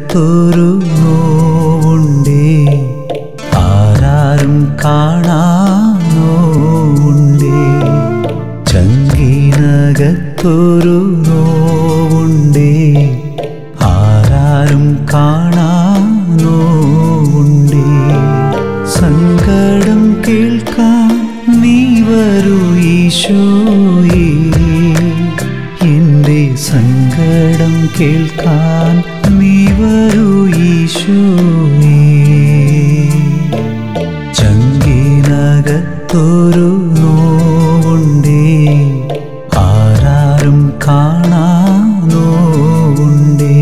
ചങ്കിനകത്തൊരു നോവുണ്ടേ ആരാരും കാണാ നോവുണ്ടേ ചങ്കിനകത്തൊരു നോവുണ്ടേ ആരാരും കാണാ നോവുണ്ടേ സങ്കടം കേൾക്കാൻ നീ വരൂ ഈശോയേ എൻ്റെ സങ്കടം കേൾക്കാൻ നീ വരൂ ഈശോയേ ചങ്കിനകത്തൊരു നോവുണ്ടേ ആരാരും കാണാ നോവുണ്ടേ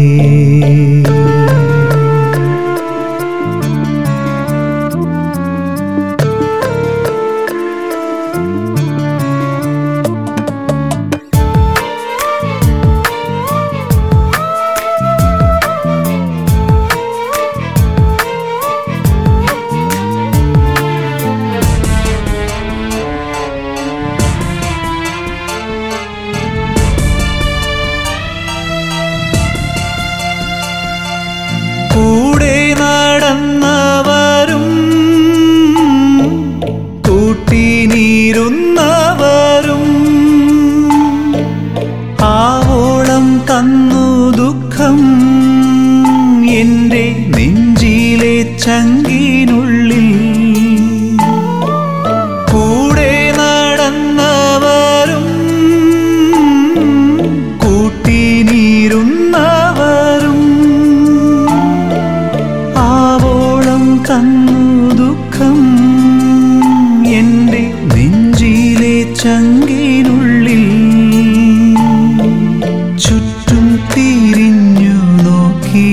കൂടെ നടന്നവരും കൂട്ടിനീരുന്നവരും ആവോളം തന്നു ദുഃഖം എൻ്റെ നെഞ്ചിലെ ചങ്കിനുള്ളിൽ കൂടെ നടന്നവരും കൂട്ടിനീരുന്നവരും ആവോളം തന്നു ദുഃഖം എൻ്റെ നെഞ്ചിലെ ചങ്കിനുള്ളിൽ ചുറ്റും തിരിഞ്ഞു നോക്കി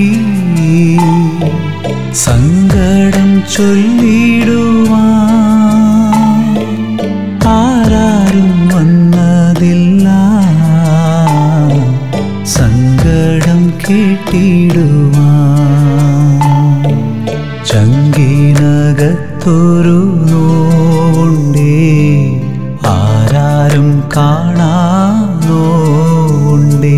സങ്കടം ചൊല്ലിടുവാൻ ആരാരും വന്നതില്ല സങ്കടം കേട്ടിടുവാൻ ചങ്കിനകത്തൊരു നോവുണ്ടേ ആരാരും കാണാ നോവുണ്ടേ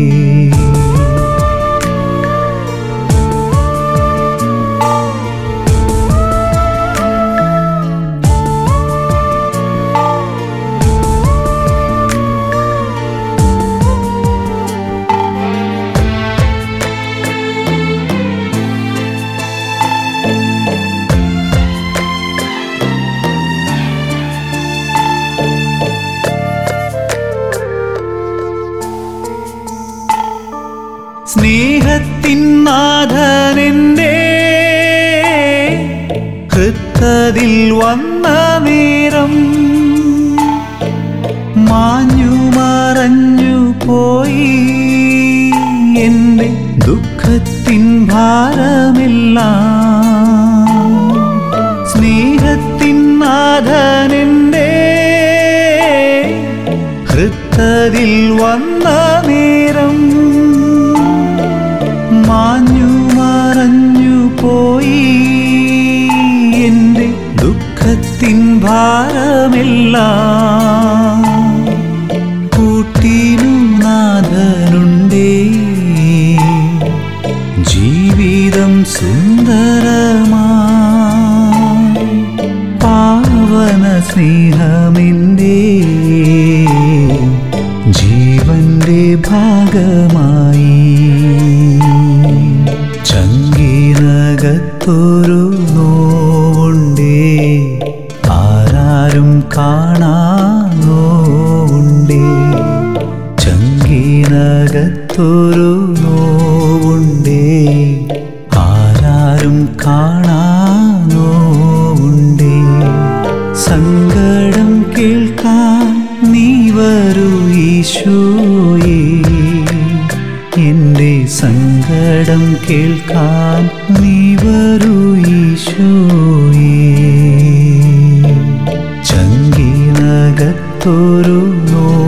സ്നേഹത്തിൻ നാഥനെൻ്റെ ഹൃത്തതിൽ വന്ന നേരം മാഞ്ഞു മറഞ്ഞു പോയി എൻ്റെ ദുഃഖത്തിൻ ഭാരമെല്ലാം സ്നേഹത്തിൻ നാഥനെൻ്റെ ഹൃത്തതിൽ വന്ന നേരം മാഞ്ഞു മറഞ്ഞു പോയി എൻ്റെ ദുഃഖത്തിൻ ഭാരമെല്ലാം കൂട്ടിനു നാഥനുണ്ടേ ജീവിതം സുന്ദരമാ പാവന സ്നേഹമിൻ്റെ ജീവന്റെ ഭാഗമായി ചങ്കിനകത്തൊരു നോവുണ്ടേ ആരാരും കാണാ നോവുണ്ടേ ചങ്കിനകത്തൊരു നോവുണ്ടേ ആരാരും കാണാ നോവുണ്ടേ സങ്കടം കേൾക്കാൻ നീ വരൂ ഈശോയേ എൻ്റെ സങ്കടം കേൾക്കാൻ നീ വരൂ ഈശോയേ ചങ്കിനകത്തൊരു നോ